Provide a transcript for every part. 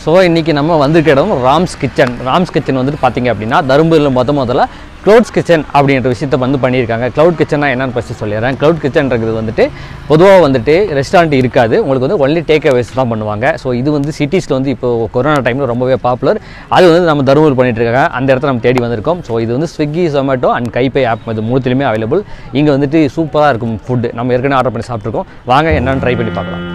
so இன்றைக்கி நம்ம வந்திருக்க இடம் ராம்ஸ் கிச்சன் ராம்ஸ் கிச்சன் வந்துட்டு பார்த்தீங்க அப்படின்னா தருமபுரியில் முத முதல்ல க்ளவுட்ஸ் கிச்சன் அப்படின்ற விஷயத்தை வந்து பண்ணியிருக்காங்க க்ளவுட் கிச்சனா என்னன்னு ஃபஸ்ட்டு சொல்லிடுறேன் க்ளவுட் கிச்சன்றது வந்துட்டு பொதுவாக வந்துட்டு ரெஸ்டாரண்ட் இருக்காது உங்களுக்கு வந்து ஒன்லி டேக் அவேஸ் தான் பண்ணுவாங்க ஸோ இது வந்து சிட்டிஸில் வந்து இப்போ கொரோனா டைமில் ரொம்பவே பாப்புலர் அது வந்து நம்ம தருமபுரி பண்ணிட்டு இருக்காங்க அந்த இடத்துல நம்ம தேடி வந்திருக்கோம் ஸோ இது வந்து ஸ்விக்கி ஜொமேட்டோ அண்ட் கைப்பே ஆப் இது மூணுத்துலையுமே அவைலபிள் இங்கே வந்துட்டு சூப்பராக இருக்கும் ஃபுட்டு நம்ம ஏற்கனவே ஆர்டர் பண்ணி சாப்பிட்ருக்கோம் வாங்க என்னன்னு ட்ரை பண்ணி பார்க்கலாம்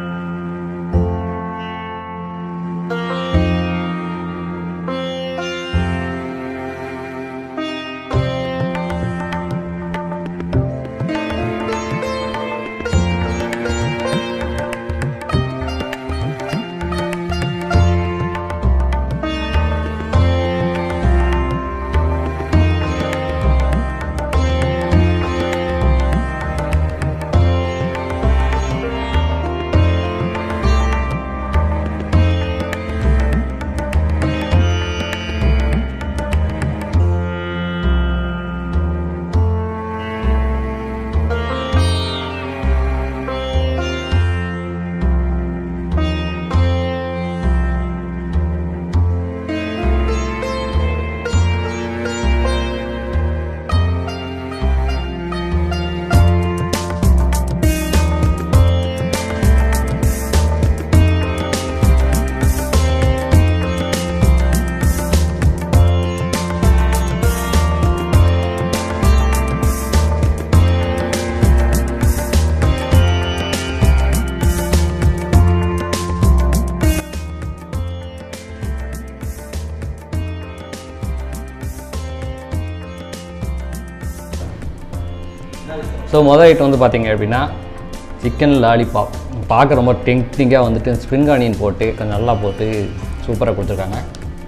ஸோ மொதல் ஐட்டம் வந்து பார்த்தீங்க அப்படின்னா சிக்கன் லாலிபாப் பார்க்க ரொம்ப டெங்க்டிங்காக வந்துட்டு ஸ்ப்ரிங் ஆனியன் போட்டு கொஞ்சம் நல்லா போட்டு சூப்பராக கொடுத்துருக்காங்க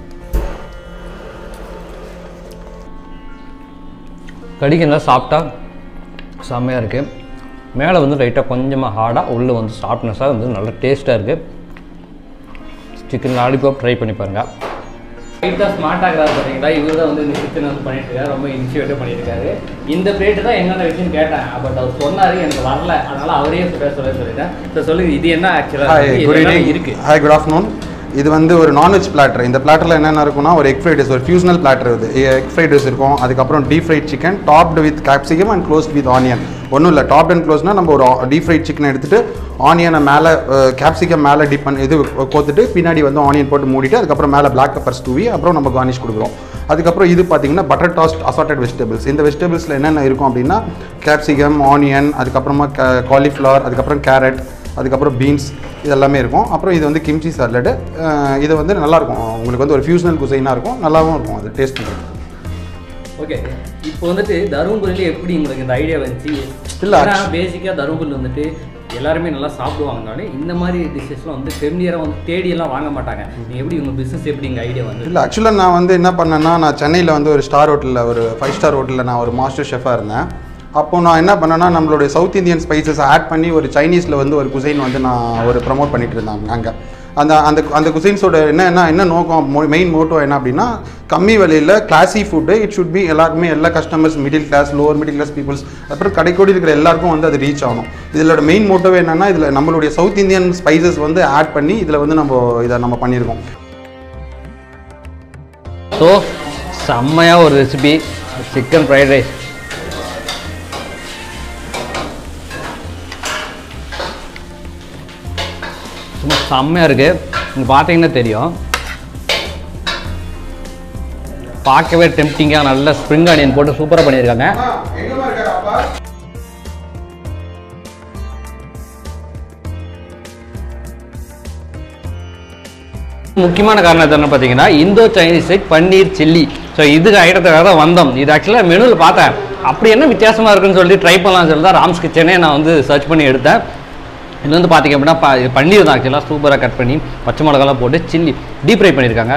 கடிக்கு நல்லா சாப்பிட்டா செம்மையாக இருக்குது மேலே வந்து லைட்டாக கொஞ்சமாக ஹார்டாக உள்ளே வந்து சாஃப்ட்னஸாக வந்து நல்லா டேஸ்ட்டாக இருக்குது சிக்கன் லாலிபாப் ட்ரை பண்ணி பாருங்கள் லைட்டாக ஸ்மார்ட்டாக இருக்கிறாரு பார்த்தீங்களா இவர் தான் வந்து இந்த கிச்சன் வந்து பண்ணிட்டு இருக்காரு ரொம்ப இனிஷியேட்டிவ் பண்ணியிருக்காரு இந்த பிளேட்டு தான் என்னென்ன விஷயம் கேட்டேன் பட் அவர் சொன்னார் எனக்கு வரல அதனால அவரே சொல்ல சொல்ல சொல்லிட்டேன் ஸோ சொல்லுங்க இது என்ன ஆக்சுவலாக ஹாய் குட் ஈவினிங் இருக்கு ஹாய் குட் ஆஃப்டர்நூன் இது வந்து ஒரு நான்வெஜ் பிளாட்டர் இந்த பிளாட்டரில் என்னென்ன இருக்கும்னா ஒரு எக் ஃப்ரைட் ரைஸ் ஒரு ஃபியூஷனல் பிளாட்டர் இது எக் ஃப்ரைட் ரைஸ் இருக்கும் அதுக்கப்புறம் deep fried chicken topped with capsicum and closed with onion ஒன்றும் இல்லை டாப் அண்ட் க்ளோஸ்னால் நம்ம ஒரு டீப் ஃப்ரைட் சிக்கன் எடுத்துட்டு ஆனியனை மேலே கேப்சிகம் மேலே டிப் பண்ணி இது கோத்துட்டு பின்னாடி வந்து ஆனியன் போட்டு மூடிட்டு அதுக்கப்புறம் மேலே பிளாக் பெப்பர்ஸ் தூவி அப்புறம் நம்ம கார்னிஷ் கொடுக்குறோம் அதுக்கப்புறம் இது பார்த்தீங்கன்னா பட்டர் டாஸ்ட் அசார்டட் வெஜிடபிள்ஸ் இந்த வெஜிடபிள்ஸில் என்னென்ன இருக்கும் அப்படின்னா கேப்சிகம் ஆனியன் அதுக்கப்புறமா காலிஃப்ளவர் அதுக்கப்புறம் கேரட் அதுக்கப்புறம் பீன்ஸ் இது எல்லாமே இருக்கும் அப்புறம் இது வந்து கிம்ச்சி சாலடு இது வந்து நல்லாயிருக்கும் உங்களுக்கு வந்து ஒரு ஃபியூஷனல் குசைனாக இருக்கும் நல்லாவும் இருக்கும் அது டேஸ்ட் பண்ணுறது ஓகே இப்போ வந்துட்டு தருமபுரியில எப்படி உங்களுக்கு இந்த ஐடியா வந்துச்சு இல்ல, ஏன்னா பேசிக்காக தருமபுரியில் வந்துட்டு எல்லாருமே நல்லா சாப்பிடுவாங்கனாலே இந்த மாதிரி டிஷ்ஷஸ்லாம் வந்து ஃபெமிலியராக வந்து தேடி எல்லாம் வாங்க மாட்டாங்க நீங்கள் எப்படி உங்கள் பிஸ்னஸ் எப்படி இங்கே ஐடியா வந்து இல்லை ஆக்சுவலாக நான் வந்து என்ன பண்ணேன்னா நான் சென்னையில் வந்து ஒரு ஸ்டார் ஹோட்டலில் ஒரு ஃபைவ் ஸ்டார் ஹோட்டலில் நான் ஒரு மாஸ்டர் ஷெஃபாக இருந்தேன் அப்போ நான் என்ன பண்ணேன்னா நம்மளுடைய சவுத் இந்தியன் ஸ்பைசஸ் ஆட் பண்ணி ஒரு சைனீஸில் வந்து ஒரு குசைன் வந்து நான் ஒரு ப்ரமோட் பண்ணிட்டு இருந்தாங்க அங்கே அந்த அந்த அந்த குசைன்ஸோட என்ன என்ன என்ன நோக்கம் மெயின் மோட்டோ என்ன அப்படின்னா கம்மி விலையில் classy food it should be எல்லாருக்குமே எல்லா customers middle class lower middle class peoples அப்புறம் கடைக்கோடி இருக்கிற எல்லாருக்கும் வந்து அது ரீச் ஆகணும் இதோட மெயின் மோட்டோவே என்னன்னா இதில் நம்மளுடைய சவுத் இந்தியன் ஸ்பைசஸ் வந்து ஆட் பண்ணி இதில் வந்து நம்ம இதை நம்ம பண்ணியிருக்கோம் ஸோ செம்மையாக ஒரு ரெசிபி சிக்கன் ஃப்ரைட் ரைஸ் சும்மா செம்மையாக இருக்குது நீங்கள் பார்த்தீங்கன்னா தெரியும் பார்க்கவே டெம்டிங்காக நல்ல ஸ்ப்ரிங் ஆனியன் போட்டு சூப்பராக பண்ணியிருக்காங்க முக்கியமான காரணம் என்ன பார்த்தீங்கன்னா Indo Chinese side paneer chilli so இதுக்கு ஐட்டத்துக்காக தான் வந்தோம் இது ஆக்சுவலாக மெனுவில் பார்த்தேன் அப்படி என்ன வித்தியாசமாக இருக்குன்னு சொல்லிட்டு ட்ரை பண்ணலாம்னு சொல்லி தான் ராம்ஸ் கிச்சனே நான் வந்து சர்ச் பண்ணி எடுத்தேன் இது வந்து பார்த்தீங்க அப்படின்னா ப- இது பன்னீர் தான் ஆக்சுவலாக சூப்பராக கட் பண்ணி பச்சை மிளகாலாம் போட்டு சில்லி டீப் ஃப்ரை பண்ணியிருக்காங்க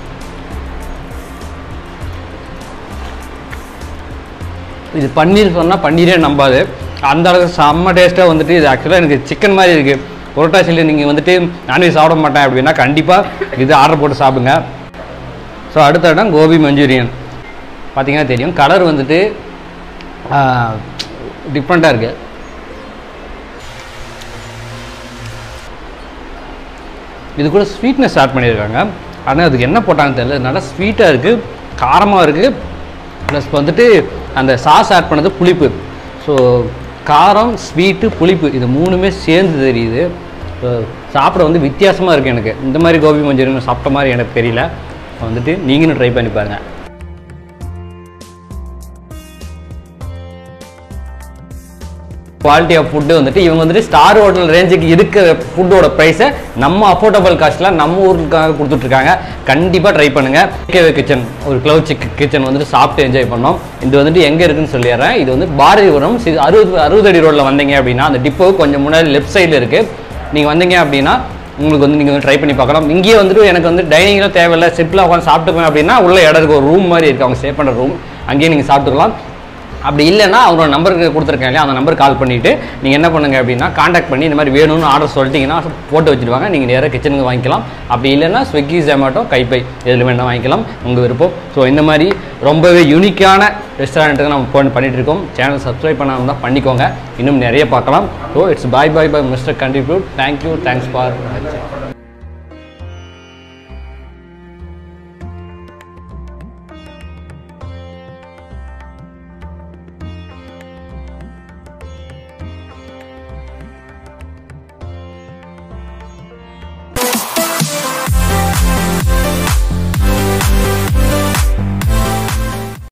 இது பன்னீர் சொன்னால் பன்னீரே நம்பாது அந்த அளவுக்கு செம்ம டேஸ்ட்டாக வந்துட்டு இது ஆக்சுவலாக எனக்கு சிக்கன் மாதிரி இருக்குது புரோட்டா சில்லி நீங்கள் வந்துட்டு நான்வெஜ் சாப்பிட மாட்டேன் அப்படின்னா கண்டிப்பாக இது ஆர்டர் போட்டு சாப்பிடுங்க ஸோ அடுத்த இடம் கோபி மஞ்சூரியன் பார்த்தீங்கன்னா தெரியும் கலர் வந்துட்டு டிஃப்ரெண்ட்டாக இருக்குது இது கூட ஸ்வீட்னஸ் ஆட் பண்ணியிருக்காங்க ஆனால் அதுக்கு என்ன போட்டாங்கன்னு தெரியல நல்லா ஸ்வீட்டாக இருக்குது காரமாக இருக்குது ப்ளஸ் வந்துட்டு அந்த சாஸ் ஆட் பண்ணது புளிப்பு ஸோ காரம் ஸ்வீட்டு புளிப்பு இது மூணுமே சேர்ந்து தெரியுது So, சாப்பிட வந்து வித்தியாசமாக இருக்குது எனக்கு இந்த மாதிரி கோபி மஞ்சூரியன் சாப்பிட்ட மாதிரி எனக்கு தெரியல வந்துட்டு நீங்களும் ட்ரை பண்ணி பாருங்கள் குவாலிட்டி ஆஃப் ஃபுட்டு வந்துட்டு இவங்க வந்துட்டு ஸ்டார் ஹோட்டல் ரேஞ்சுக்கு இருக்கிற ஃபுட்டோட ப்ரைஸை நம்ம அஃபோர்டபுள் காஸ்ட்டில் நம்ம ஊருக்காக கொடுத்துட்ருக்காங்க கண்டிப்பாக ட்ரை பண்ணுங்கள் கேவே கிச்சன் ஒரு க்ளவுட் சிக் கிச்சன் வந்துட்டு சாப்பிட்டு என்ஜாய் பண்ணோம் இது வந்துட்டு எங்கே இருக்குன்னு சொல்லிடுறேன் இது வந்து பாரதிபுரம் சி அறுபது அறுபது அடி ரோட்டில் வந்தீங்க அப்படின்னா அந்த டிப்போ கொஞ்சம் முன்னாடி லெஃப்ட் சைடில் இருக்குது நீங்கள் வந்தீங்க அப்படின்னா உங்களுக்கு வந்து நீங்கள் வந்து ட்ரை பண்ணி பார்க்கலாம் இங்கேயே வந்துட்டு எனக்கு வந்து டைனிங்லாம் தேவையில்லை சிம்பிளாக உட்காந்து சாப்பிட்டுப்பேன் அப்படின்னா உள்ள இடம் இருக்கு ஒரு ரூம் மாதிரி இருக்குது அவங்க ஸ்டே பண்ணுற ரூம் அங்கேயே நீங்கள் சாப்பிட்டுக்கலாம் அப்படி இல்லைன்னா அவரோட நம்பருக்கு கொடுத்துருக்கேன் இல்லையா அந்த நம்பர் கால் பண்ணிவிட்டு நீங்கள் என்ன பண்ணுங்க அப்படின்னா காண்டாக்ட் பண்ணி இந்த மாதிரி வேணும்னு ஆர்டர் சொல்லிட்டீங்கன்னா போட்டு வச்சுருவாங்க நீங்கள் நேராக கிச்சனுக்கு வாங்கிக்கலாம் அப்படி இல்லைன்னா ஸ்விக்கி ஜொமேட்டோ கைப்பை எதில் வேணால் வாங்கிக்கலாம் உங்கள் விருப்பம் ஸோ இந்த மாதிரி ரொம்பவே யூனிக்கான ரெஸ்டாரண்ட்டுக்கு நம்ம போன் பண்ணிட்டு இருக்கோம் சேனல் சப்ஸ்கிரைப் பண்ணாமல் தான் பண்ணிக்கோங்க இன்னும் நிறைய பார்க்கலாம் so it's bye bye bye mister கண்டிப்யூட் தேங்க்யூ தேங்க்ஸ் ஃபார்